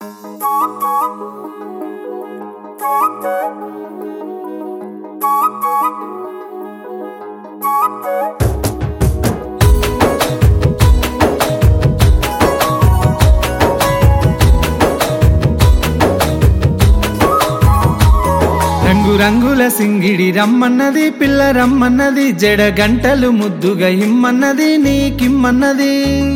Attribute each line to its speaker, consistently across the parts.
Speaker 1: రంగు రంగుల సింగిడి రమ్మన్నది పిల్ల రమ్మన్నది జడ గంటలు ముద్దుగా ఇమ్మన్నది నీకిమ్మన్నది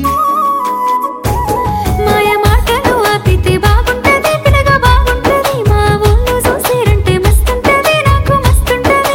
Speaker 2: మాయ మాటలు ఆపితే బాగుంటది పిల్లగా బాగుంటది మా ఊళ్ళో చూసేరంటే మస్తుంటది నాకు మస్తుంటది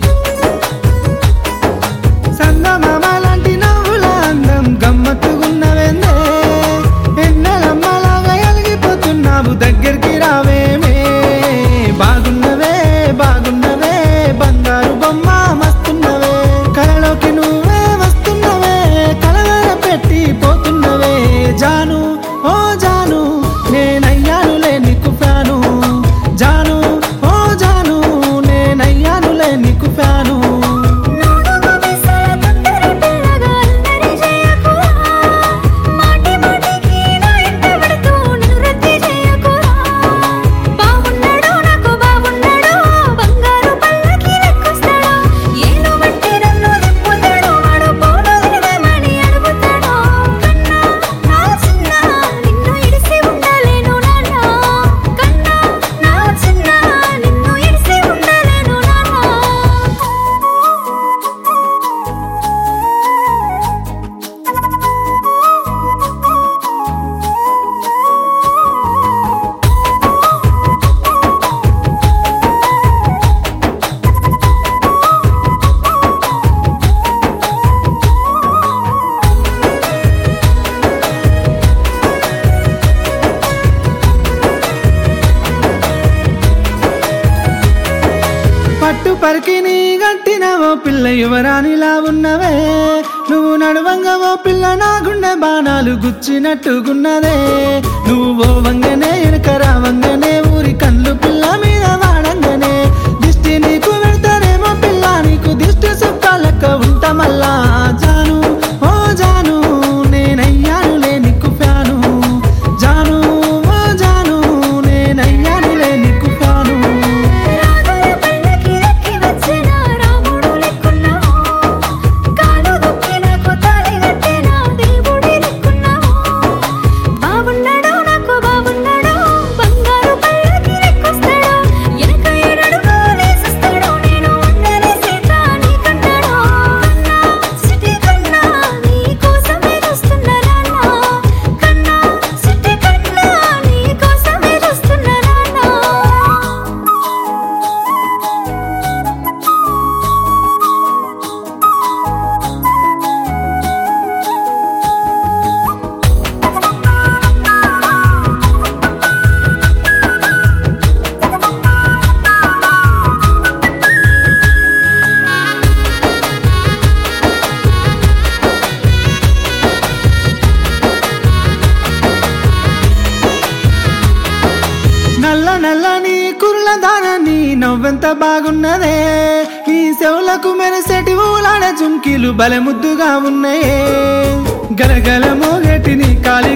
Speaker 1: సందమామ లాంటి నవ్వుల అందం గమ్మత్తుగున్నవెందే ఎన్నెలమ్మలాగా ఎలిగిపోతున్నావు దగ్గరికి రావేమే బాగున్నవే బాగున్నవే బంగారు బొమ్మ మస్తున్నవే కలలోకి నువ్వే వస్తున్నవే కలవర పెట్టి పోతున్నవే జాను ఓ జాను నేనయ్యానులే నీకు ఫ్యాను జాను ఓ జాను నేనయ్యానులే నీకు ఫ్యాను
Speaker 2: నోడుగు మిసల తొందర పిల్లగా అల్లరి చేయకురా మాటి మాటికి నా ఇంట పడుతూ నన్ను రద్ది చేయకురా బాగున్నాడు నాకు బాగున్నాడు బంగారు పల్లకి లెక్కొస్తాడు ఏలు బట్టి నన్ను తిప్పుతాడు వాడు పోను తిరగమని అడుగుతాడు కన్నా నా చిన్న నిన్ను ఇడిసి ఉండలేను నాన్న కన్నా నా చిన్న నిన్ను ఇడిసి ఉండలేను నాన్న
Speaker 1: పట్టు పరికిని గట్టిన ఓ పిల్ల యువరానిలా ఉన్నవే నువ్వు నడువంగ ఓ పిల్ల నా గుండె బాణాలు గుచ్చినట్టుగున్నదే నువ్వు ఓ వంగనే ఎనకరా వంగనే ఊరి కళ్ళు పిల్ల మీద వాడంగనే దిష్టి నీకు పెడతానేమో పిల్ల నీకు దిష్టి సుక్కాలక్క ఉంటా మళ్ళా జాను ఓ జాను నేనయ్యానులే నీకు ఫ్యాను జాను ఓ జాను నేనయ్యానులే నీకు ఫ్యాను
Speaker 2: రాగల పల్లకి ఎక్కి వచ్చిన రాముడు లెక్కున్నావు కాలు దుక్కి నాకు తాళి కట్టిన దేవుడి లెక్కున్నావు బాగున్నాడు నాకు బాగున్నాడు బంగారు పల్లకి లెక్కొస్తాడు వెనక ఏడడుగు వేసిస్తాడు నేను ఉండని సీత నీకంటాడు కన్నా సిటీ కన్నా నీ కోసమే చూస్తున్నా నాన్న కన్నా సిటీ కన్నా నీ కోసమే చూస్తున్నా నాన్న
Speaker 1: నల్ల నల్లని కుర్ల దానని నవ్వెంత బాగున్నదే నీ చెవులకు మెరసెటి ఊలాడ జుంకీలు బలముద్దుగా ఉన్నాయే గలగల మోగటి నీ కాలి